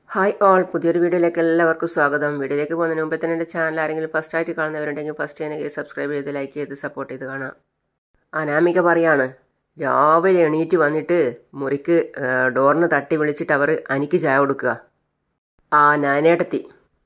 Hi all പുതിയൊരു വീഡിയോയിലേക്ക് എല്ലാവർക്കും സ്വാഗതം വീഡിയോയിലേക്ക് പോകുന്നതിന് മുമ്പ് തന്നെ എൻ്റെ ചാനൽ ആരെങ്കിലും ഫസ്റ്റ് ആയിട്ട് കാണുന്നവരുണ്ടെങ്കിൽ ഫസ്റ്റ് ചെയ്യണമെങ്കിൽ സബ്സ്ക്രൈബ് ചെയ്ത് ലൈക്ക് ചെയ്ത് സപ്പോർട്ട് ചെയ്ത് കാണാം അനാമിക പറയാണ് രാവിലെ എണീറ്റ് വന്നിട്ട് മുറിക്ക് ആ, ഡോറിന് തട്ടി വിളിച്ചിട്ട് അവർ എനിക്ക് ചായ കൊടുക്കുക ആ നാനേട്ടത്തി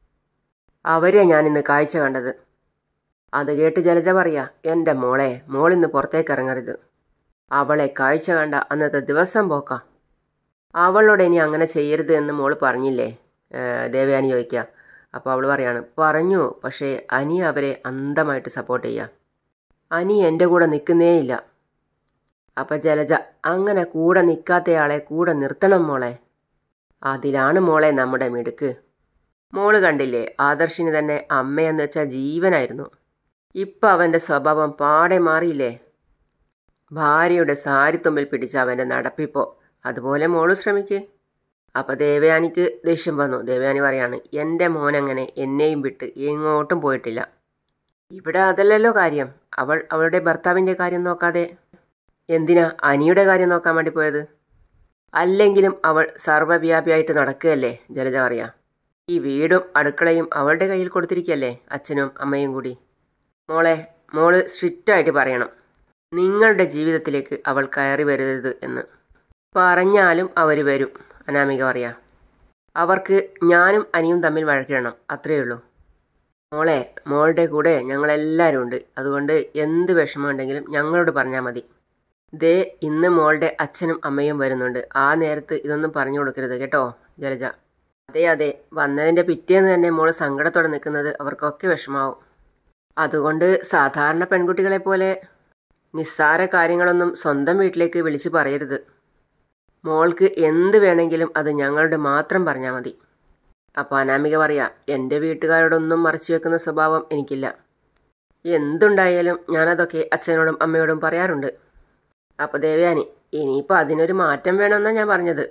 അവരെ ഞാൻ ഇന്ന് കാഴ്ച കണ്ടത് അത് കേട്ട് ജലജ പറയാ എൻ്റെ മോളെ മോളിന്ന് പുറത്തേക്ക് ഇറങ്ങരുത് അവളെ കാഴ്ച കണ്ട അന്നത്തെ ദിവസം പോക്കാം അവളോട് ഇനി അങ്ങനെ ചെയ്യരുത് എന്ന് മോള് പറഞ്ഞില്ലേ ഏഹ് ദേവയാനി ചോദിക്കുക അപ്പോൾ അവൾ പറയാണ് പറഞ്ഞു പക്ഷേ അനി അവരെ അന്ധമായിട്ട് സപ്പോർട്ട് ചെയ്യാം അനി എൻ്റെ കൂടെ നിൽക്കുന്നേയില്ല അപ്പം ജലജ അങ്ങനെ കൂടെ നിൽക്കാത്തയാളെ കൂടെ നിർത്തണം മോളെ അതിലാണ് മോളെ നമ്മുടെ മിടുക്ക് മോള് കണ്ടില്ലേ ആദർശിന് തന്നെ അമ്മയെന്ന് വെച്ചാൽ ജീവനായിരുന്നു ഇപ്പം അവൻ്റെ സ്വഭാവം പാടെ മാറിയില്ലേ ഭാര്യയുടെ സാരിത്തുമ്പിൽ പിടിച്ച അവൻ്റെ നടപ്പിപ്പോ അതുപോലെ മോള് ശ്രമിക്ക് അപ്പോൾ ദേവയാനിക്ക് ദേഷ്യം വന്നു ദേവയാനി പറയാണ് എൻ്റെ മോനങ്ങനെ എന്നെയും വിട്ട് എങ്ങോട്ടും പോയിട്ടില്ല ഇവിടെ അതല്ലല്ലോ കാര്യം അവൾ അവളുടെ ഭർത്താവിൻ്റെ കാര്യം നോക്കാതെ എന്തിനാ അനിയുടെ കാര്യം നോക്കാൻ വേണ്ടി പോയത് അല്ലെങ്കിലും അവൾ സർവ്വവ്യാപിയായിട്ട് നടക്കുകയല്ലേ ജലജ പറയാം ഈ വീടും അടുക്കളയും അവളുടെ കയ്യിൽ കൊടുത്തിരിക്കുകയല്ലേ അച്ഛനും അമ്മയും കൂടി മോളെ മോള് സ്ട്രിക്റ്റായിട്ട് പറയണം നിങ്ങളുടെ ജീവിതത്തിലേക്ക് അവൾ കയറി വരരുത് എന്ന് പറഞ്ഞാലും അവർ വരും അനാമിക പറയാം അവർക്ക് ഞാനും അനിയും തമ്മിൽ വഴക്കിടണം അത്രയേ ഉള്ളൂ മോളെ മോളുടെ കൂടെ ഞങ്ങളെല്ലാവരും ഉണ്ട് അതുകൊണ്ട് എന്ത് വിഷമമുണ്ടെങ്കിലും ഞങ്ങളോട് പറഞ്ഞാൽ മതി ദേ ഇന്ന് മോളുടെ അച്ഛനും അമ്മയും വരുന്നുണ്ട് ആ നേരത്ത് ഇതൊന്നും പറഞ്ഞു കൊടുക്കരുത് കേട്ടോ ജലജ അതെ അതെ വന്നതിൻ്റെ പിറ്റേന്ന് തന്നെ മോള് സങ്കടത്തോടെ നിൽക്കുന്നത് അവർക്കൊക്കെ വിഷമാവും അതുകൊണ്ട് സാധാരണ പെൺകുട്ടികളെ പോലെ നിസ്സാര കാര്യങ്ങളൊന്നും സ്വന്തം വീട്ടിലേക്ക് വിളിച്ചു പറയരുത് മോൾക്ക് എന്ത് വേണമെങ്കിലും അത് ഞങ്ങളുടെ മാത്രം പറഞ്ഞാൽ മതി അപ്പോൾ അനാമിക പറയാ എൻ്റെ വീട്ടുകാരോടൊന്നും മറച്ചു വെക്കുന്ന സ്വഭാവം എനിക്കില്ല എന്തുണ്ടായാലും ഞാനതൊക്കെ അച്ഛനോടും അമ്മയോടും പറയാറുണ്ട് അപ്പോൾ ദേവയാനി ഇനിയിപ്പോൾ അതിനൊരു മാറ്റം വേണമെന്നാണ് ഞാൻ പറഞ്ഞത്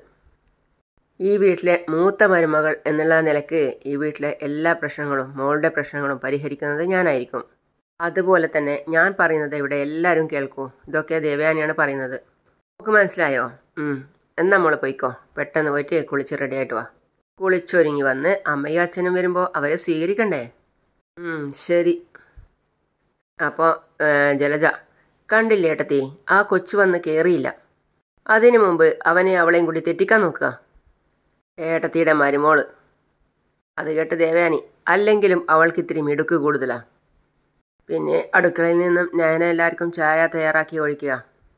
ഈ വീട്ടിലെ മൂത്ത മരുമകൾ എന്നുള്ള നിലക്ക് ഈ വീട്ടിലെ എല്ലാ പ്രശ്നങ്ങളും മോളുടെ പ്രശ്നങ്ങളും പരിഹരിക്കുന്നത് ഞാനായിരിക്കും അതുപോലെ തന്നെ ഞാൻ പറയുന്നത് ഇവിടെ എല്ലാവരും കേൾക്കൂ ഇതൊക്കെ ദേവയാനിയാണ് പറയുന്നത് നമുക്ക് മനസ്സിലായോ ഉം. എന്നാ മോള് പോയിക്കോ പെട്ടെന്ന് പോയിട്ട് കുളിച്ച് റെഡിയായിട്ട് വാ കുളിച്ചൊരുങ്ങി വന്ന് അമ്മയും അച്ഛനും വരുമ്പോൾ അവരെ സ്വീകരിക്കണ്ടേ ഉം, ശരി അപ്പോൾ ജലജ കണ്ടില്ലേ ഏട്ടത്തി ആ കൊച്ചു വന്ന് കയറിയില്ല അതിനു മുമ്പ് അവനെ അവളെയും കൂടി തെറ്റിക്കാൻ നോക്കുക ഏട്ടത്തിയുടെ മരുമോള് അത് കേട്ട് ദേവയാനി അല്ലെങ്കിലും അവൾക്ക് ഇത്തിരി മിടുക്ക് കൂടുതലാ പിന്നെ അടുക്കളയിൽ നിന്നും ഞാൻ എല്ലാവർക്കും ചായ തയ്യാറാക്കി ഒഴിക്കുക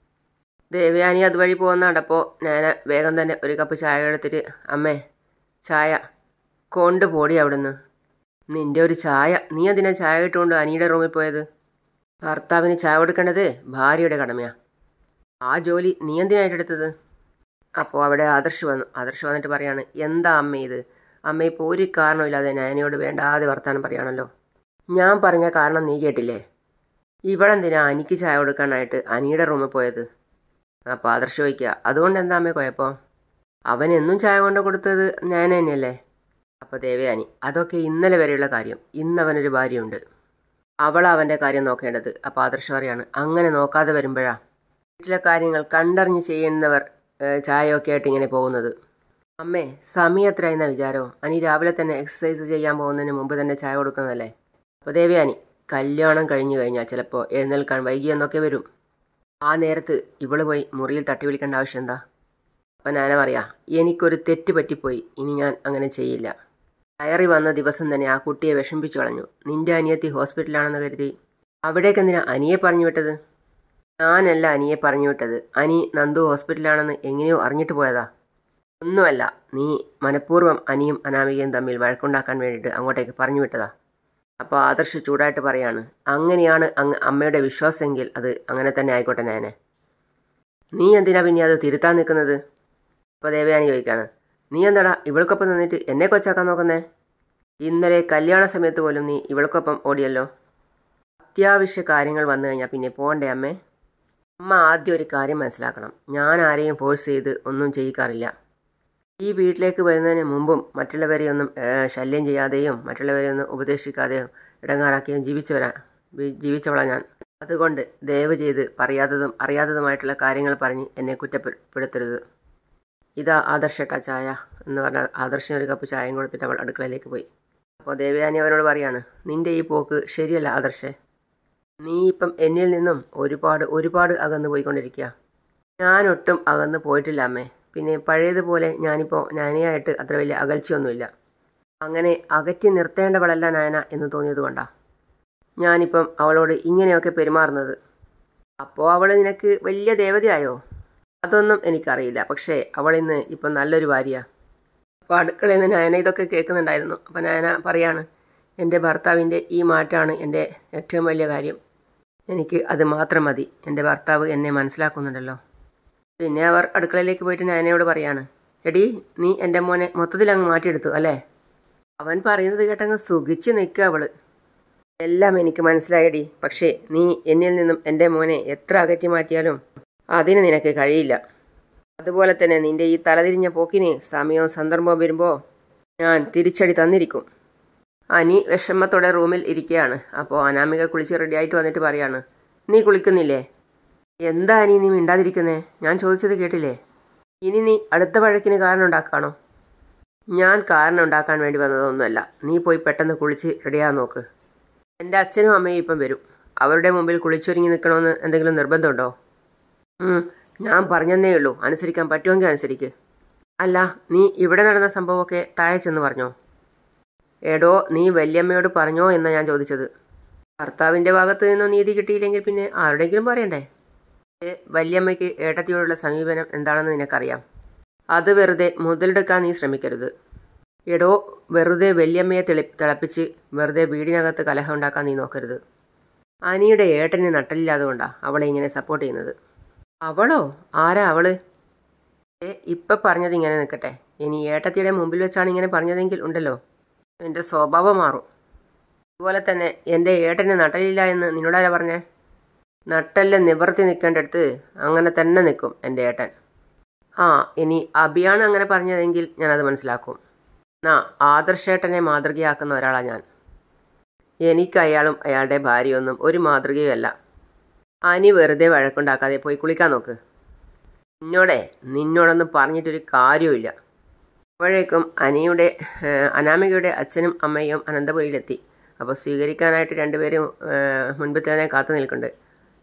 ദേവയാനി അതുവഴി പോകുന്ന കണ്ടപ്പോൾ ഞാൻ വേഗം തന്നെ ഒരു കപ്പ് ചായ എടുത്തിട്ട് അമ്മേ ചായ കൊണ്ടുപോടി അവിടുന്ന് നിന്റെ ഒരു ചായ നീ എന്തിനാ ചായ ഇട്ടുകൊണ്ട് അനിയുടെ റൂമിൽ പോയത് ഭർത്താവിന് ചായ കൊടുക്കേണ്ടത് ഭാര്യയുടെ കടമയാ ആ ജോലി നീ എന്തിനായിട്ടെടുത്തത് അപ്പോൾ അവിടെ ആദർശ് വന്നു ആദർശ് വന്നിട്ട് പറയാണ് എന്താ അമ്മ ഇത് അമ്മ ഇപ്പോൾ ഒരു കാരണമില്ലാതെ ഞാനിയോട് വേണ്ടാതെ വർത്താനം പറയാണല്ലോ ഞാൻ പറഞ്ഞ കാരണം നീ കേട്ടില്ലേ ഇവളെന്തിനാ അനിക്ക് ചായ കൊടുക്കാനായിട്ട് അനിയുടെ റൂമിൽ പോയത് അപ്പോൾ ആദർശ് ചോദിക്കുക അതുകൊണ്ട് എന്താ അമ്മ കുഴപ്പം അവൻ എന്നും ചായ കൊണ്ട് കൊടുത്തത് ഞാൻ തന്നെയല്ലേ അപ്പോൾ ദേവയാനി അതൊക്കെ ഇന്നലെ വരെയുള്ള കാര്യം ഇന്ന് അവനൊരു ഭാര്യയുണ്ട് അവൾ അവൻ്റെ കാര്യം നോക്കേണ്ടത് അപ്പോൾ ആദർശ് പറയാണ് അങ്ങനെ നോക്കാതെ വരുമ്പോഴാ വീട്ടിലെ കാര്യങ്ങൾ കണ്ടറിഞ്ഞ് ചെയ്യുന്നവർ ഏഹ്, ചായയൊക്കെ ആയിട്ട് ഇങ്ങനെ പോകുന്നത് അമ്മേ സമയം എത്രയെന്ന വിചാരവും അനി രാവിലെ തന്നെ എക്സസൈസ് ചെയ്യാൻ പോകുന്നതിന് മുമ്പ് തന്നെ ചായ കൊടുക്കുന്നതല്ലേ അപ്പോൾ ദേവയാനി കല്യാണം കഴിഞ്ഞു കഴിഞ്ഞാൽ ചിലപ്പോൾ എഴുന്നേൽക്കാൻ വൈകിയെന്നൊക്കെ വരും ആ നേരത്ത് ഇവള് പോയി മുറിയിൽ തട്ടി വിളിക്കേണ്ട ആവശ്യം എന്താ അപ്പം ഞാൻ പറയാ എനിക്കൊരു തെറ്റ് പറ്റിപ്പോയി ഇനി ഞാൻ അങ്ങനെ ചെയ്യില്ല കയറി വന്ന ദിവസം തന്നെ ആ കുട്ടിയെ വിഷമിപ്പിച്ചു കളഞ്ഞു നിന്റെ അനിയത്തി ഹോസ്പിറ്റലാണെന്ന് കരുതി അവിടേക്ക് എന്തിനാ അനിയെ പറഞ്ഞു വിട്ടത് ഞാനല്ല അനിയെ പറഞ്ഞു വിട്ടത് അനി നന്ദു ഹോസ്പിറ്റലാണെന്ന് എങ്ങനെയോ അറിഞ്ഞിട്ട് പോയതാ ഒന്നുമല്ല നീ മനഃപൂർവ്വം അനിയും അനാമികയും തമ്മിൽ വഴക്കുണ്ടാക്കാൻ വേണ്ടിയിട്ട് അങ്ങോട്ടേക്ക് പറഞ്ഞു വിട്ടതാ അപ്പോൾ ആദർശ് ചൂടായിട്ട് പറയാണ് അങ്ങനെയാണ് അങ്ങ് അമ്മയുടെ വിശ്വാസമെങ്കിൽ അത് അങ്ങനെ തന്നെ ആയിക്കോട്ടെ ഞാനെ നീ എന്തിനാ പിന്നെ അത് തിരുത്താൻ നിൽക്കുന്നത് അപ്പോൾ ദേവയാനി ചോദിക്കാണ് നീ എന്താടാ ഇവൾക്കൊപ്പം നിന്നിട്ട് എന്നെ കൊച്ചാക്കാൻ നോക്കുന്നേ ഇന്നലെ കല്യാണ സമയത്ത് പോലും നീ ഇവൾക്കൊപ്പം ഓടിയല്ലോ അത്യാവശ്യ കാര്യങ്ങൾ വന്നു കഴിഞ്ഞാൽ പിന്നെ പോകണ്ടേ അമ്മേ അമ്മ ആദ്യം ഒരു കാര്യം മനസ്സിലാക്കണം ഞാൻ ആരെയും ഫോഴ്സ് ചെയ്ത് ഒന്നും ചെയ്യിക്കാറില്ല ഈ വീട്ടിലേക്ക് വരുന്നതിന് മുമ്പും മറ്റുള്ളവരെ ഒന്നും ഏഹ്, ശല്യം ചെയ്യാതെയും മറ്റുള്ളവരെ ഒന്നും ഉപദേശിക്കാതെയും ഇടങ്ങാറാക്കിയും ജീവിച്ചവരാ വി- ജീവിച്ചവളാ ഞാൻ അതുകൊണ്ട് ദയവ് ചെയ്ത് പറയാത്തതും അറിയാത്തതുമായിട്ടുള്ള കാര്യങ്ങൾ പറഞ്ഞ് എന്നെ കുറ്റപ്പെടുത്തരുത് ഇതാ ആദർശേട്ടാ ചായ എന്ന് പറഞ്ഞ ആദർശിന് ഒരു കപ്പ് ചായയും കൊടുത്തിട്ട് അവൾ അടുക്കളയിലേക്ക് പോയി അപ്പോൾ ദേവയാനി അവനോട് പറയാണ് നിന്റെ ഈ പോക്ക് ശരിയല്ല ആദർശേ നീ ഇപ്പം എന്നിൽ നിന്നും ഒരുപാട് ഒരുപാട് അകന്നു പോയിക്കൊണ്ടിരിക്കുക ഞാനൊട്ടും അകന്ന് പോയിട്ടില്ല അമ്മേ പിന്നെ പഴയതുപോലെ ഞാനിപ്പോൾ നയനയായിട്ട് അത്ര വലിയ അകൽച്ചയൊന്നുമില്ല അങ്ങനെ അകറ്റി നിർത്തേണ്ടവളല്ല നയന എന്ന് തോന്നിയത് കൊണ്ടാണ് ഞാനിപ്പം അവളോട് ഇങ്ങനെയൊക്കെ പെരുമാറുന്നത് അപ്പോൾ അവൾ നിനക്ക് വലിയ ദേവതയായോ അതൊന്നും എനിക്കറിയില്ല പക്ഷേ അവൾ ഇന്ന് ഇപ്പം നല്ലൊരു ഭാര്യയാണ് അപ്പോൾ അടുക്കളയിൽ നിന്ന് നയന ഇതൊക്കെ കേൾക്കുന്നുണ്ടായിരുന്നു അപ്പോൾ നയന പറയാണ് എൻ്റെ ഭർത്താവിൻ്റെ ഈ മാറ്റമാണ് എൻ്റെ ഏറ്റവും വലിയ കാര്യം എനിക്ക് അത് മാത്രം മതി എൻ്റെ ഭർത്താവ് എന്നെ മനസ്സിലാക്കുന്നുണ്ടല്ലോ പിന്നെ അവർ അടുക്കളയിലേക്ക് പോയിട്ട് നയനയോട് പറയാണ് എടി നീ എൻ്റെ മോനെ മൊത്തത്തിൽ അങ്ങ് മാറ്റിയെടുത്തു അല്ലേ അവൻ പറയുന്നത് കേട്ടങ്ങ് സുഖിച്ച് നിൽക്കുക അവള് എല്ലാം എനിക്ക് മനസ്സിലായടി പക്ഷേ നീ എന്നിൽ നിന്നും എൻ്റെ മോനെ എത്ര അകറ്റി മാറ്റിയാലും അതിന് നിനക്ക് കഴിയില്ല അതുപോലെ തന്നെ നിന്റെ ഈ തലതിരിഞ്ഞ പോക്കിന് സമയവും സന്ദർഭവും വരുമ്പോൾ ഞാൻ തിരിച്ചടി തന്നിരിക്കും അനി വിഷമത്തോടെ റൂമിൽ ഇരിക്കുകയാണ് അപ്പോൾ അനാമിക കുളിച്ച് റെഡിയായിട്ട് വന്നിട്ട് പറയാണ് നീ കുളിക്കുന്നില്ലേ എന്താ അനി നീ മിണ്ടാതിരിക്കുന്നേ ഞാൻ ചോദിച്ചത് കേട്ടില്ലേ ഇനി നീ അടുത്ത വഴക്കിന് കാരണം ഉണ്ടാക്കാണോ ഞാൻ കാരണം ഉണ്ടാക്കാൻ വേണ്ടി വന്നതൊന്നുമല്ല നീ പോയി പെട്ടെന്ന് കുളിച്ച് റെഡിയാകാൻ നോക്ക് എൻ്റെ അച്ഛനും അമ്മയും ഇപ്പം വരും അവരുടെ മുമ്പിൽ കുളിച്ചൊരുങ്ങി നിൽക്കണമെന്ന് എന്തെങ്കിലും നിർബന്ധമുണ്ടോ ഉം, ഞാൻ പറഞ്ഞെന്നേ ഉള്ളൂ അനുസരിക്കാൻ പറ്റുമെങ്കിൽ അനുസരിക്ക് അല്ല നീ ഇവിടെ നടന്ന സംഭവമൊക്കെ താഴെ ചെന്ന് പറഞ്ഞോ എടോ നീ വല്യമ്മയോട് പറഞ്ഞോ എന്നാ ഞാൻ ചോദിച്ചത് ഭർത്താവിൻ്റെ ഭാഗത്തു നിന്നോ നീതി കിട്ടിയില്ലെങ്കിൽ പിന്നെ ആരുടെങ്കിലും പറയണ്ടേ ഏ, വല്യമ്മയ്ക്ക് ഏട്ടത്തിയോടുള്ള സമീപനം എന്താണെന്ന് നിനക്കറിയാം അത് വെറുതെ മുതലെടുക്കാൻ നീ ശ്രമിക്കരുത് എടോ വെറുതെ വല്യമ്മയെ തെളി തിളപ്പിച്ച് വെറുതെ വീടിനകത്ത് കലഹം ഉണ്ടാക്കാൻ നീ നോക്കരുത് അനിയുടെ ഏട്ടന് നട്ടലില്ലാതെ കൊണ്ടാ അവളെ ഇങ്ങനെ സപ്പോർട്ട് ചെയ്യുന്നത് അവളോ ആരാ അവള് ഏ ഇപ്പം പറഞ്ഞത് ഇങ്ങനെ നിൽക്കട്ടെ ഇനി ഏട്ടത്തിയുടെ മുമ്പിൽ വെച്ചാണ് ഇങ്ങനെ പറഞ്ഞതെങ്കിൽ ഉണ്ടല്ലോ എൻ്റെ സ്വഭാവം മാറും അതുപോലെ തന്നെ എൻ്റെ ഏട്ടന് നട്ടലില്ല എന്ന് നിന്നോടാരാ പറഞ്ഞേ നട്ടല് നിവർത്തി നിൽക്കേണ്ടടുത്ത് അങ്ങനെ തന്നെ നിൽക്കും എൻ്റെ ഏട്ടൻ ആ ഇനി അഭിയാണ് അങ്ങനെ പറഞ്ഞതെങ്കിൽ ഞാനത് മനസ്സിലാക്കും എന്നാ ആദർശേട്ടനെ മാതൃകയാക്കുന്ന ഒരാളാണ് ഞാൻ എനിക്ക് അയാളും അയാളുടെ ഭാര്യയൊന്നും ഒരു മാതൃകയുമല്ല അനി വെറുതെ വഴക്കുണ്ടാക്കാതെ പോയി കുളിക്കാൻ നോക്ക് നിന്നോടെ നിന്നോടൊന്നും പറഞ്ഞിട്ടൊരു കാര്യവുമില്ല അപ്പോഴേക്കും അനിയുടെ ഏഹ്, അനാമികയുടെ അച്ഛനും അമ്മയും അനന്തപുരിയിലെത്തി അപ്പോൾ സ്വീകരിക്കാനായിട്ട് രണ്ടുപേരും ഏഹ്, മുൻപ് തന്നെ കാത്തു നിൽക്കുന്നുണ്ട്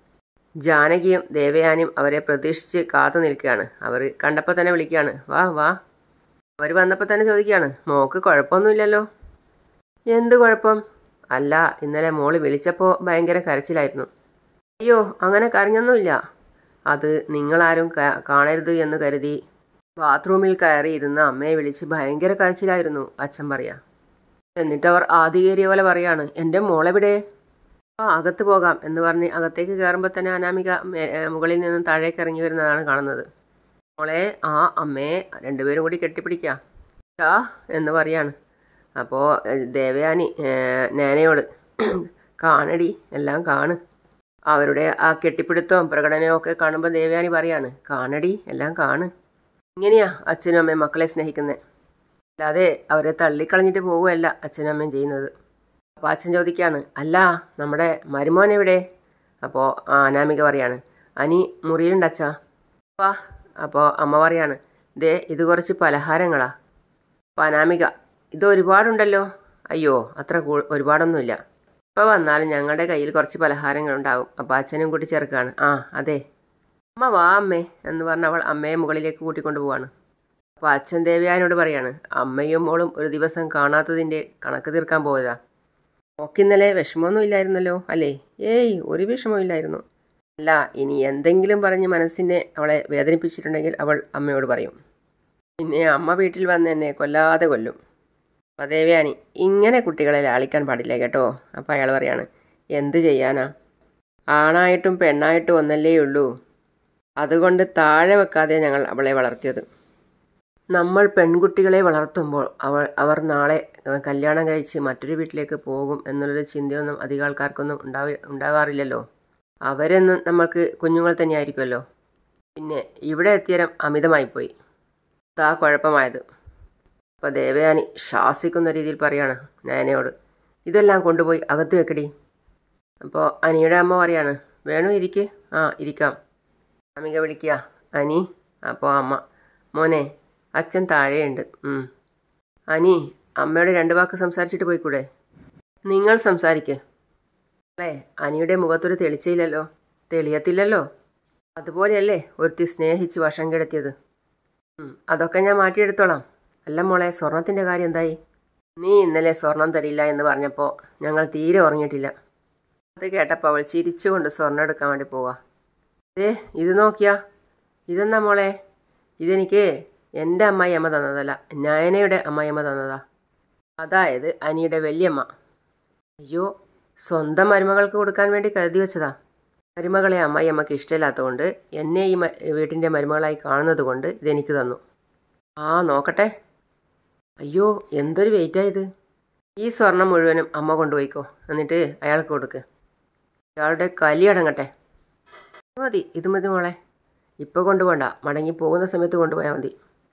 ജാനകിയും ദേവയാനിയും അവരെ പ്രതീക്ഷിച്ച് കാത്തു നിൽക്കുകയാണ് അവർ കണ്ടപ്പോൾ തന്നെ വിളിക്കുകയാണ് വാ വാ അവർ വന്നപ്പോൾ തന്നെ ചോദിക്കുകയാണ് മോക്ക് കുഴപ്പമൊന്നുമില്ലല്ലോ എന്ത് കുഴപ്പം അല്ല ഇന്നലെ മോള് വിളിച്ചപ്പോൾ ഭയങ്കര കരച്ചിലായിരുന്നു അയ്യോ അങ്ങനെ കരഞ്ഞൊന്നുമില്ല അത് നിങ്ങളാരും ക- കാണരുത് എന്ന് കരുതി ബാത്റൂമിൽ കയറിയിരുന്ന അമ്മയെ വിളിച്ച് ഭയങ്കര കരച്ചിലായിരുന്നു അച്ഛൻ പറയാ എന്നിട്ടവർ ആദികേരിയ പോലെ പറയാണ് എൻ്റെ മോളെവിടെ ആ അകത്ത് പോകാം എന്ന് പറഞ്ഞ് അകത്തേക്ക് കയറുമ്പോൾ തന്നെ അനാമിക മേ- ഏ, മുകളിൽ നിന്നും താഴേക്ക് ഇറങ്ങി വരുന്നതാണ് കാണുന്നത് മോളെ ആ അമ്മയെ രണ്ടുപേരും കൂടി കെട്ടിപ്പിടിക്കാം ടാ എന്ന് പറയാണ് അപ്പോൾ ദേവയാനി ഏ, നേനയോട് കാണടി എല്ലാം കാണ് അവരുടെ ആ കെട്ടിപ്പിടുത്തവും പ്രകടനവും ഒക്കെ കാണുമ്പോൾ ദേവയാനി പറയാണ് കാണടി എല്ലാം കാണ് ഇങ്ങനെയാ അച്ഛനും അമ്മയും മക്കളെ സ്നേഹിക്കുന്നത് അല്ലാതെ അവരെ തള്ളിക്കളഞ്ഞിട്ട് പോവുകയല്ല അച്ഛനും അമ്മയും ചെയ്യുന്നത് അപ്പോൾ അച്ഛൻ ചോദിക്കുകയാണ് അല്ല നമ്മുടെ മരുമോൻ എവിടെ അപ്പോൾ അനാമിക പറയാണ് അനി മുറിയിലുണ്ട് അച്ഛാ വാ അപ്പോൾ അമ്മ പറയാണ് ദേ ഇത് കുറച്ച് പലഹാരങ്ങളാ അപ്പോൾ അനാമിക ഇത് ഒരുപാടുണ്ടല്ലോ അയ്യോ അത്ര കൂ- ഒരുപാടൊന്നുമില്ല ഇപ്പോൾ വന്നാലും ഞങ്ങളുടെ കയ്യിൽ കുറച്ച് പലഹാരങ്ങളുണ്ടാകും അപ്പോൾ അച്ഛനും കൂട്ടി ചേർക്കുകയാണ് ആ അതെ അമ്മ വാ അമ്മേ എന്ന് പറഞ്ഞ് അവൾ അമ്മയെ മുകളിലേക്ക് കൂട്ടിക്കൊണ്ടു പോവാണ് അപ്പോൾ അച്ഛൻ ദേവയാനോട് പറയാണ് അമ്മയും മോളും ഒരു ദിവസം കാണാത്തതിൻ്റെ കണക്ക് തീർക്കാൻ പോയതാ മോക്കിന്നലെ വിഷമമൊന്നും ഇല്ലായിരുന്നല്ലോ അല്ലേ ഏയ് ഒരു വിഷമവും ഇല്ലായിരുന്നു അല്ല ഇനി എന്തെങ്കിലും പറഞ്ഞ് മനസ്സിനെ അവളെ വേദനിപ്പിച്ചിട്ടുണ്ടെങ്കിൽ അവൾ അമ്മയോട് പറയും പിന്നെ അമ്മ വീട്ടിൽ വന്ന് എന്നെ കൊല്ലാതെ കൊല്ലും അപ്പോൾ ദേവയാനി ഇങ്ങനെ കുട്ടികളെ ലാളിക്കാൻ പാടില്ല കേട്ടോ അപ്പോൾ അയാൾ പറയാണ് എന്ത് ചെയ്യാനാ ആണായിട്ടും പെണ്ണായിട്ടും ഒന്നല്ലേ ഉള്ളൂ അതുകൊണ്ട് താഴെ വെക്കാതെ ഞങ്ങൾ അവളെ വളർത്തിയത് നമ്മൾ പെൺകുട്ടികളെ വളർത്തുമ്പോൾ അവൾ അവർ നാളെ ഏഹ്, കല്യാണം കഴിച്ച് മറ്റൊരു വീട്ടിലേക്ക് പോകും എന്നുള്ളൊരു ചിന്തയൊന്നും അധികം ആൾക്കാർക്കൊന്നും ഉണ്ടാവി ഉണ്ടാകാറില്ലല്ലോ അവരെന്നും നമ്മൾക്ക് കുഞ്ഞുങ്ങൾ തന്നെയായിരിക്കുമല്ലോ പിന്നെ ഇവിടെ എത്തിയരം അമിതമായിപ്പോയി അതാ കുഴപ്പമായത് അപ്പോൾ ദേവയാനി ശാസിക്കുന്ന രീതിയിൽ പറയാണ് നയനയോട് ഇതെല്ലാം കൊണ്ടുപോയി അകത്ത് വെക്കടി അപ്പോൾ അനിയുടെ അമ്മ പറയാണ് വേണു ഇരിക്ക് ആ ഇരിക്കാം അമിക വിളിക്കുക അനി അപ്പോൾ അമ്മ മോനെ അച്ഛൻ താഴെയുണ്ട് ഉം. അനി അമ്മയോട് രണ്ട് വാക്ക് സംസാരിച്ചിട്ട് പോയിക്കൂടെ നിങ്ങൾ സംസാരിക്ക് അല്ലേ അനിയുടെ മുഖത്തൊരു തെളിച്ചയില്ലല്ലോ തെളിയത്തില്ലല്ലോ അതുപോലെയല്ലേ ഒരുത്തി സ്നേഹിച്ച് വശം കിടത്തിയത് ഉം, അതൊക്കെ ഞാൻ മാറ്റിയെടുത്തോളാം അല്ല മോളെ സ്വർണത്തിൻ്റെ കാര്യം എന്തായി നീ ഇന്നലെ സ്വർണം തരില്ല എന്ന് പറഞ്ഞപ്പോൾ ഞങ്ങൾ തീരെ ഉറങ്ങിയിട്ടില്ല അത് കേട്ടപ്പോൾ അവൾ ചിരിച്ചുകൊണ്ട് സ്വർണ്ണം എടുക്കാൻ വേണ്ടി പോവാ ഏ ഇത് നോക്കിയാ ഇതെന്നാ മോളെ ഇതെനിക്ക് എൻ്റെ അമ്മായിയമ്മ തന്നതല്ല നയനയുടെ അമ്മായിയമ്മ തന്നതാ അതായത് അനിയുടെ വല്യമ്മ അയ്യോ സ്വന്തം മരുമകൾക്ക് കൊടുക്കാൻ വേണ്ടി കരുതി വെച്ചതാ മരുമകളെ അമ്മായിയമ്മക്ക് ഇഷ്ടമില്ലാത്തതുകൊണ്ട് എന്നെ ഈ മ- വീട്ടിൻ്റെ മരുമകളായി കാണുന്നത് കൊണ്ട് ഇതെനിക്ക് തന്നു ആ നോക്കട്ടെ അയ്യോ എന്തൊരു വെയിറ്റായത് ഈ സ്വർണം മുഴുവനും അമ്മ കൊണ്ടുപോയിക്കോ എന്നിട്ട് അയാൾക്ക് കൊടുക്ക് അയാളുടെ കലി അടങ്ങട്ടെ ഇത് മതി ഇത് മതി മോളെ ഇപ്പോൾ കൊണ്ടുപോകണ്ട മടങ്ങി പോകുന്ന സമയത്ത് കൊണ്ടുപോയാൽ മതി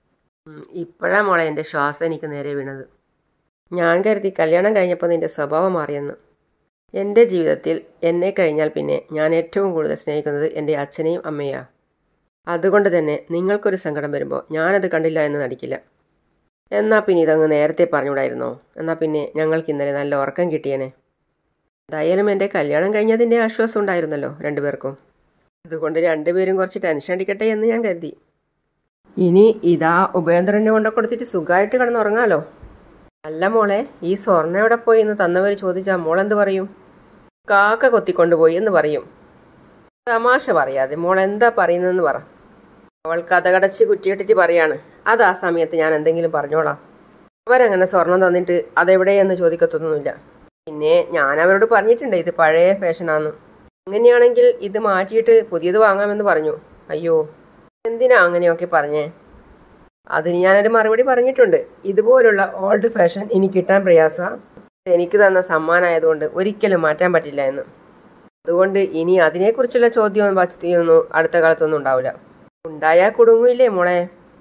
ഇപ്പോഴാ മോളെ എൻ്റെ ശ്വാസം എനിക്ക് നേരെ വീണത് ഞാൻ കരുതി കല്യാണം കഴിഞ്ഞപ്പോൾ നിൻ്റെ സ്വഭാവം മാറിയെന്ന് എൻ്റെ ജീവിതത്തിൽ എന്നെ കഴിഞ്ഞാൽ പിന്നെ ഞാൻ ഏറ്റവും കൂടുതൽ സ്നേഹിക്കുന്നത് എൻ്റെ അച്ഛനെയും അമ്മയെയാണ് അതുകൊണ്ട് തന്നെ നിങ്ങൾക്കൊരു സങ്കടം വരുമ്പോൾ ഞാനത് കണ്ടില്ല എന്ന് നടിക്കില്ല എന്നാൽ പിന്നെ ഇതങ്ങ് നേരത്തെ പറഞ്ഞുകൂടായിരുന്നോ എന്നാൽ പിന്നെ ഞങ്ങൾക്ക് ഇന്നലെ നല്ല ഉറക്കം കിട്ടിയേനെ എന്തായാലും എൻ്റെ കല്യാണം കഴിഞ്ഞതിൻ്റെ ആശ്വാസം ഉണ്ടായിരുന്നല്ലോ രണ്ടുപേർക്കും അതുകൊണ്ട് രണ്ടുപേരും കുറച്ച് ടെൻഷൻ അടിക്കട്ടെ എന്ന് ഞാൻ കരുതി ഇനി ഇതാ ഉപേന്ദ്രനെ കൊണ്ട കൊടുത്തിട്ട് സുഖമായിട്ട് കിടന്നുറങ്ങാലോ അല്ല മോളെ ഈ സ്വർണ്ണ എവിടെ പോയി എന്ന് തന്നവർ ചോദിച്ചാൽ മോളെന്ത് പറയും കാക്ക കൊത്തിക്കൊണ്ടുപോയി എന്ന് പറയും തമാശ പറയാതെ മോൾ എന്താ പറയുന്നതെന്ന് പറ അവൾ കഥകടച്ച് കുറ്റിയിട്ടിട്ട് പറയാണ് അത് ആ സമയത്ത് ഞാൻ എന്തെങ്കിലും പറഞ്ഞോളാം അവരങ്ങനെ സ്വർണം തന്നിട്ട് അതെവിടെയെന്ന് ചോദിക്കത്തൊന്നുമില്ല പിന്നെ ഞാൻ അവരോട് പറഞ്ഞിട്ടുണ്ട് ഇത് പഴയ ഫാഷനാന്ന് അങ്ങനെയാണെങ്കിൽ ഇത് മാറ്റിയിട്ട് പുതിയത് വാങ്ങാമെന്ന് പറഞ്ഞു അയ്യോ എന്തിനാ അങ്ങനെയൊക്കെ പറഞ്ഞേ അതിന് ഞാനൊരു മറുപടി പറഞ്ഞിട്ടുണ്ട് ഇതുപോലുള്ള ഓൾഡ് ഫാഷൻ ഇനി കിട്ടാൻ പ്രയാസ എനിക്ക് തന്ന സമ്മാനമായതുകൊണ്ട് ഒരിക്കലും മാറ്റാൻ പറ്റില്ല എന്ന് അതുകൊണ്ട് ഇനി അതിനെക്കുറിച്ചുള്ള ചോദ്യവും വസ്തിയൊന്നും അടുത്ത കാലത്തൊന്നും ഉണ്ടാവില്ല ഉണ്ടായാൽ കുടുങ്ങില്ലേ മോളെ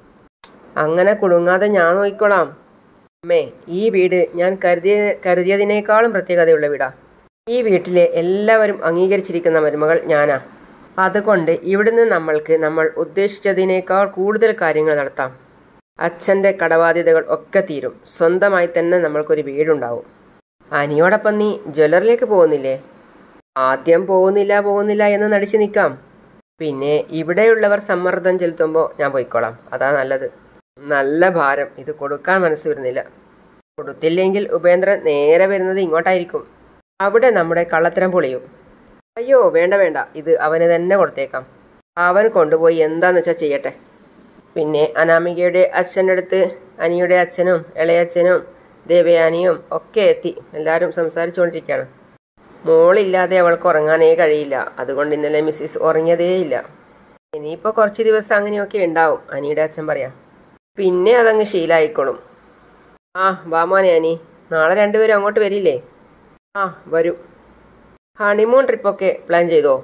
അങ്ങനെ കുടുങ്ങാതെ ഞാൻ നോക്കിക്കോളാം അമ്മേ ഈ വീട് ഞാൻ കരുതിയ കരുതിയതിനേക്കാളും പ്രത്യേകതയുള്ള വീടാ ഈ വീട്ടിലെ എല്ലാവരും അംഗീകരിച്ചിരിക്കുന്ന മരുമകൾ ഞാനാ അതുകൊണ്ട് ഇവിടുന്ന് നമ്മൾക്ക് നമ്മൾ ഉദ്ദേശിച്ചതിനേക്കാൾ കൂടുതൽ കാര്യങ്ങൾ നടത്താം അച്ഛൻ്റെ കടബാധ്യതകൾ ഒക്കെ തീരും സ്വന്തമായി തന്നെ നമ്മൾക്കൊരു വീടുണ്ടാവും അനിയോടൊപ്പം നീ ജ്വല്ലറിലേക്ക് പോകുന്നില്ലേ ആദ്യം പോകുന്നില്ല പോകുന്നില്ല എന്ന് നടിച്ചു നിൽക്കാം പിന്നെ ഇവിടെയുള്ളവർ സമ്മർദ്ദം ചെലുത്തുമ്പോൾ ഞാൻ പോയിക്കോളാം അതാ നല്ലത് നല്ല ഭാരം ഇത് കൊടുക്കാൻ മനസ്സ് വരുന്നില്ല കൊടുത്തില്ലെങ്കിൽ ഉപേന്ദ്രൻ നേരെ വരുന്നത് ഇങ്ങോട്ടായിരിക്കും അവിടെ നമ്മുടെ കള്ളത്തരം പൊളിയും അയ്യോ വേണ്ട വേണ്ട ഇത് അവന് തന്നെ കൊടുത്തേക്കാം അവൻ കൊണ്ടുപോയി എന്താന്ന് വെച്ചാൽ ചെയ്യട്ടെ പിന്നെ അനാമികയുടെ അച്ഛൻ്റെ അടുത്ത് അനിയുടെ അച്ഛനും ഇളയച്ഛനും ദേവയാനിയും ഒക്കെ എത്തി എല്ലാവരും സംസാരിച്ചുകൊണ്ടിരിക്കുകയാണ് മോളില്ലാതെ അവൾക്ക് ഉറങ്ങാനേ കഴിയില്ല അതുകൊണ്ട് ഇന്നലെ മിസ്സിസ് ഉറങ്ങിയതേയില്ല ഇനിയിപ്പോൾ കുറച്ച് ദിവസം അങ്ങനെയൊക്കെ ഉണ്ടാവും അനിയുടെ അച്ഛൻ പറയാം പിന്നെ അതങ്ങ് ശീലായിക്കോളും ആ വാമോനെ അനി നാളെ രണ്ടുപേരും അങ്ങോട്ട് വരില്ലേ ആ വരും ഹണിമൂൺ ട്രിപ്പൊക്കെ പ്ലാൻ ചെയ്തോ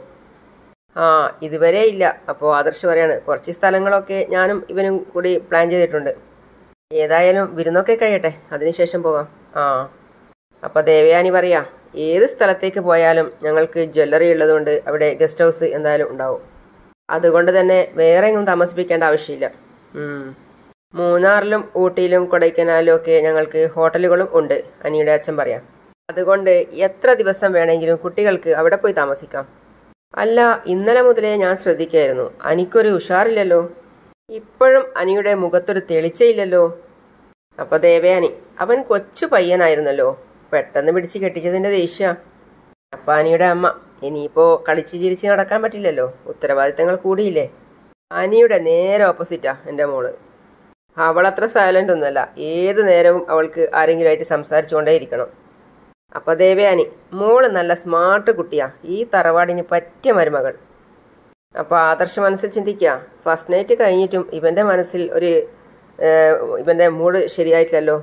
ആ ഇതുവരെ ഇല്ല അപ്പോൾ ആദർശ് പറയാണ് കുറച്ച് സ്ഥലങ്ങളൊക്കെ ഞാനും ഇവനും കൂടി പ്ലാൻ ചെയ്തിട്ടുണ്ട് ഏതായാലും വിരുന്നൊക്കെ കഴിയട്ടെ അതിനുശേഷം പോകാം ആ അപ്പോൾ ദേവയാനി പറയാ ഏത് സ്ഥലത്തേക്ക് പോയാലും ഞങ്ങൾക്ക് ജ്വല്ലറി ഉള്ളതുകൊണ്ട് അവിടെ ഗസ്റ്റ് ഹൗസ് എന്തായാലും ഉണ്ടാവും അതുകൊണ്ട് തന്നെ വേറെ എങ്ങും താമസിപ്പിക്കേണ്ട ആവശ്യമില്ല ഉം. മൂന്നാറിലും ഊട്ടിയിലും കൊടൈക്കനാലിലും ഒക്കെ ഞങ്ങൾക്ക് ഹോട്ടലുകളും ഉണ്ട് അനിയുടെ അച്ഛൻ പറയാം അതുകൊണ്ട് എത്ര ദിവസം വേണമെങ്കിലും കുട്ടികൾക്ക് അവിടെ പോയി താമസിക്കാം അല്ല ഇന്നലെ മുതലേ ഞാൻ ശ്രദ്ധിക്കായിരുന്നു അനിക്കൊരു ഉഷാറില്ലല്ലോ ഇപ്പോഴും അനിയുടെ മുഖത്തൊരു തെളിച്ചയില്ലല്ലോ അപ്പൊ ദേവയാനി അവൻ കൊച്ചു പയ്യനായിരുന്നല്ലോ പെട്ടെന്ന് പിടിച്ച് കെട്ടിച്ചതിന്റെ ദേഷ്യ അപ്പൊ അനിയുടെ അമ്മ ഇനിയിപ്പോ കളിച്ച് ചിരിച്ച് നടക്കാൻ പറ്റില്ലല്ലോ ഉത്തരവാദിത്തങ്ങൾ കൂടിയില്ലേ അനിയുടെ നേരെ ഓപ്പോസിറ്റാ എൻ്റെ മോള് അവളത്ര സൈലന്റ് ഒന്നുമല്ല ഏത് നേരവും അവൾക്ക് ആരെങ്കിലുമായിട്ട് സംസാരിച്ചുകൊണ്ടേയിരിക്കണം അപ്പൊ ദേവയാനി മോള് നല്ല സ്മാർട്ട് കുട്ടിയാ ഈ തറവാടിന് പറ്റിയ മരുമകൾ അപ്പൊ ആദർശ മനസ്സിൽ ചിന്തിക്കുക ഫസ്റ്റ് നൈറ്റ് കഴിഞ്ഞിട്ടും ഇവന്റെ മനസ്സിൽ ഒരു ഏഹ്, ഇവന്റെ മൂഡ് ശരിയായിട്ടില്ലല്ലോ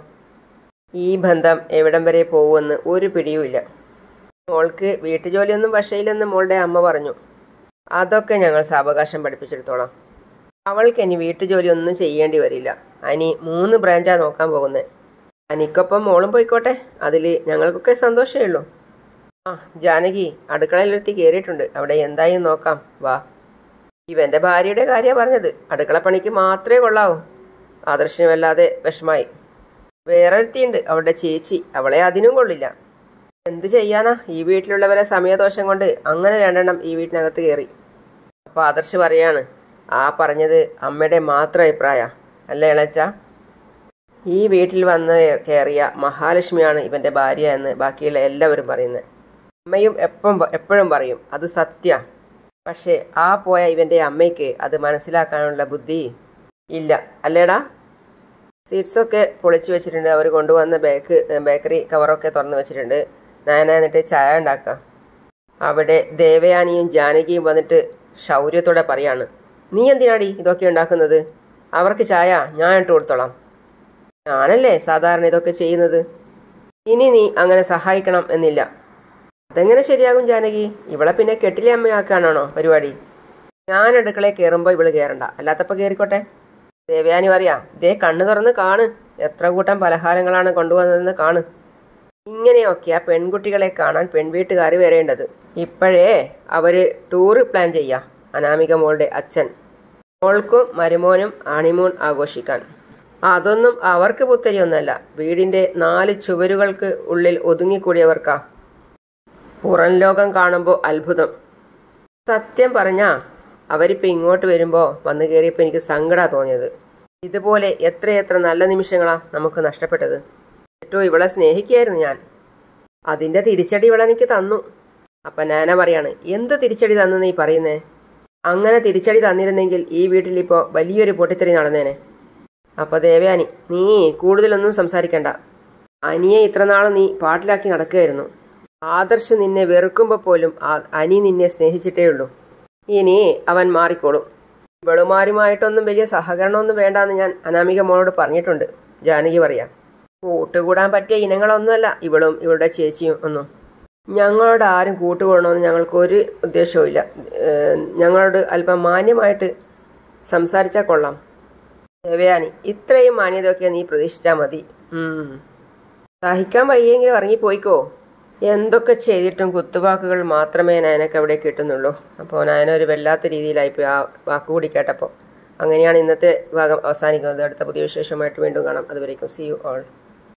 ഈ ബന്ധം എവിടം വരെ പോകുമെന്ന് ഒരു പിടിയുമില്ല മോൾക്ക് വീട്ടുജോലിയൊന്നും വശയില്ലെന്ന് മോളുടെ അമ്മ പറഞ്ഞു അതൊക്കെ ഞങ്ങൾ സാവകാശം പഠിപ്പിച്ചെടുത്തോളാം അവൾക്ക് ഇനി വീട്ടുജോലി ഒന്നും ചെയ്യേണ്ടി വരില്ല അനി മൂന്ന് ബ്രാഞ്ചാ നോക്കാൻ പോകുന്നത് അനിക്കൊപ്പം മോളും പോയിക്കോട്ടെ അതിൽ ഞങ്ങൾക്കൊക്കെ സന്തോഷമേ ഉള്ളൂ ആ ജാനകി അടുക്കളയിലെത്തി കയറിയിട്ടുണ്ട് അവിടെ എന്തായി നോക്കാം വാ ഇവന്റെ ഭാര്യയുടെ കാര്യമാണ് പറഞ്ഞത് അടുക്കളപ്പണിക്ക് മാത്രമേ കൊള്ളാവൂ ആദർശനമല്ലാതെ വിഷമായി വേറൊരുത്തിയുണ്ട് അവളുടെ ചേച്ചി അവളെ അതിനും കൊള്ളില്ല എന്ത് ചെയ്യാനാ ഈ വീട്ടിലുള്ളവരെ സമയദോഷം കൊണ്ട് അങ്ങനെ രണ്ടെണ്ണം ഈ വീട്ടിനകത്ത് കയറി അപ്പൊ ആദർശ് പറയാണ് ആ പറഞ്ഞത് അമ്മയുടെ മാത്രം അഭിപ്രായ അല്ലേ ഇളച്ച ഈ വീട്ടിൽ വന്ന് കയറിയ മഹാലക്ഷ്മിയാണ് ഇവന്റെ ഭാര്യ എന്ന് ബാക്കിയുള്ള എല്ലാവരും പറയുന്നത് അമ്മയും എപ്പം എപ്പോഴും പറയും അത് സത്യ പക്ഷേ ആ പോയ ഇവന്റെ അമ്മയ്ക്ക് അത് മനസ്സിലാക്കാനുള്ള ബുദ്ധി ഇല്ല അല്ലേടാ സീറ്റ്സൊക്കെ പൊളിച്ചു വെച്ചിട്ടുണ്ട് അവർ കൊണ്ടുവന്ന ബേക്ക് ബേക്കറി കവറൊക്കെ തുറന്നു വെച്ചിട്ടുണ്ട് ഞാൻ എന്നിട്ട് ചായ ഉണ്ടാക്കാം അവിടെ ദേവയാനിയും ജാനകിയും വന്നിട്ട് ശൗര്യത്തോടെ പറയാണ് നീ എന്തിനാടി ഇതൊക്കെ ഉണ്ടാക്കുന്നത് അവർക്ക് ചായ ഞാൻ ഇട്ട് കൊടുത്തോളാം ഞാനല്ലേ സാധാരണ ഇതൊക്കെ ചെയ്യുന്നത് ഇനി നീ അങ്ങനെ സഹായിക്കണം എന്നില്ല അതെങ്ങനെ ശരിയാകും ജാനകി ഇവളെ പിന്നെ കെട്ടിലെ അമ്മയാക്കാനാണോ പരിപാടി ഞാൻ അടുക്കളയിൽ കയറുമ്പോൾ ഇവള് കയറണ്ട അല്ലാത്തപ്പോൾ കയറിക്കോട്ടെ ദേവയാനി പറയാ ദേ കണ്ണു തുറന്ന് കാണ് എത്ര കൂട്ടം പലഹാരങ്ങളാണ് കൊണ്ടുവന്നതെന്ന് കാണ് ഇങ്ങനെയൊക്കെയാ പെൺകുട്ടികളെ കാണാൻ പെൺവീട്ടുകാർ വരേണ്ടത് ഇപ്പോഴേ അവര് ടൂറ് പ്ലാൻ ചെയ്യാ അനാമിക മോളുടെ അച്ഛൻ മോൾക്കും മരുമോനും ആണിമൂൺ ആഘോഷിക്കാൻ അതൊന്നും അവർക്ക് പുത്തരിയൊന്നല്ല വീടിന്റെ നാല് ചുവരുകൾക്ക് ഉള്ളിൽ ഒതുങ്ങിക്കൂടിയവർക്കാ പുറം ലോകം കാണുമ്പോൾ അത്ഭുതം സത്യം പറഞ്ഞാ അവരിപ്പോ ഇങ്ങോട്ട് വരുമ്പോ വന്നു കയറിയപ്പോ എനിക്ക് സങ്കടാ തോന്നിയത് ഇതുപോലെ എത്രയെത്ര നല്ല നിമിഷങ്ങളാ നമുക്ക് നഷ്ടപ്പെട്ടത് ഏറ്റവും ഇവളെ സ്നേഹിക്കായിരുന്നു ഞാൻ അതിന്റെ തിരിച്ചടി ഇവളെനിക്ക് തന്നു അപ്പൊ നാന പറയാണ് എന്ത് തിരിച്ചടി തന്നു നീ പറയുന്നേ അങ്ങനെ തിരിച്ചടി തന്നിരുന്നെങ്കിൽ ഈ വീട്ടിലിപ്പോ വലിയൊരു പൊട്ടിത്തെറി നടന്നേനെ അപ്പൊ ദേവയാനി നീ കൂടുതലൊന്നും സംസാരിക്കണ്ട അനിയെ ഇത്രനാളും നീ പാട്ടിലാക്കി നടക്കുകയായിരുന്നു ആദർശ് നിന്നെ വെറുക്കുമ്പോൾ പോലും ആ- അനി നിന്നെ സ്നേഹിച്ചിട്ടേ ഉള്ളൂ ഇനി അവൻ മാറിക്കോളും ഇവളുമാരുമായിട്ടൊന്നും വലിയ സഹകരണമൊന്നും വേണ്ടാന്ന് ഞാൻ അനാമിക മോളോട് പറഞ്ഞിട്ടുണ്ട് ജാനകി പറയാം കൂട്ടുകൂടാൻ പറ്റിയ ഇനങ്ങളൊന്നുമല്ല ഇവളും ഇവളുടെ ചേച്ചിയും ഒന്നും ഞങ്ങളോട് ആരും കൂട്ടുകൂടണമെന്ന് ഞങ്ങൾക്കൊരു ഉദ്ദേശവും ഇല്ല ഏഹ് ഞങ്ങളോട് അല്പം മാന്യമായിട്ട് സംസാരിച്ചാൽ കൊള്ളാം ദേവയാനി ഇത്രയും മാന്യതയൊക്കെ നീ പ്രതീക്ഷിച്ചാൽ മതി ഉം. സഹിക്കാൻ വയ്യെങ്കിൽ ഇറങ്ങിപ്പോയിക്കോ എന്തൊക്കെ ചെയ്തിട്ടും കുത്തുവാക്കുകൾ മാത്രമേ നയനക്ക് അവിടെ കിട്ടുന്നുള്ളൂ അപ്പോൾ നയന ഒരു വല്ലാത്ത രീതിയിലായിപ്പോയി ആ വാക്കുകൂടി കേട്ടപ്പോൾ അങ്ങനെയാണ് ഇന്നത്തെ ഭാഗം അവസാനിക്കുന്നത് അടുത്ത പുതിയ വിശേഷമായിട്ട് വീണ്ടും കാണാം അതുവരേക്കും സി യു ഓൾ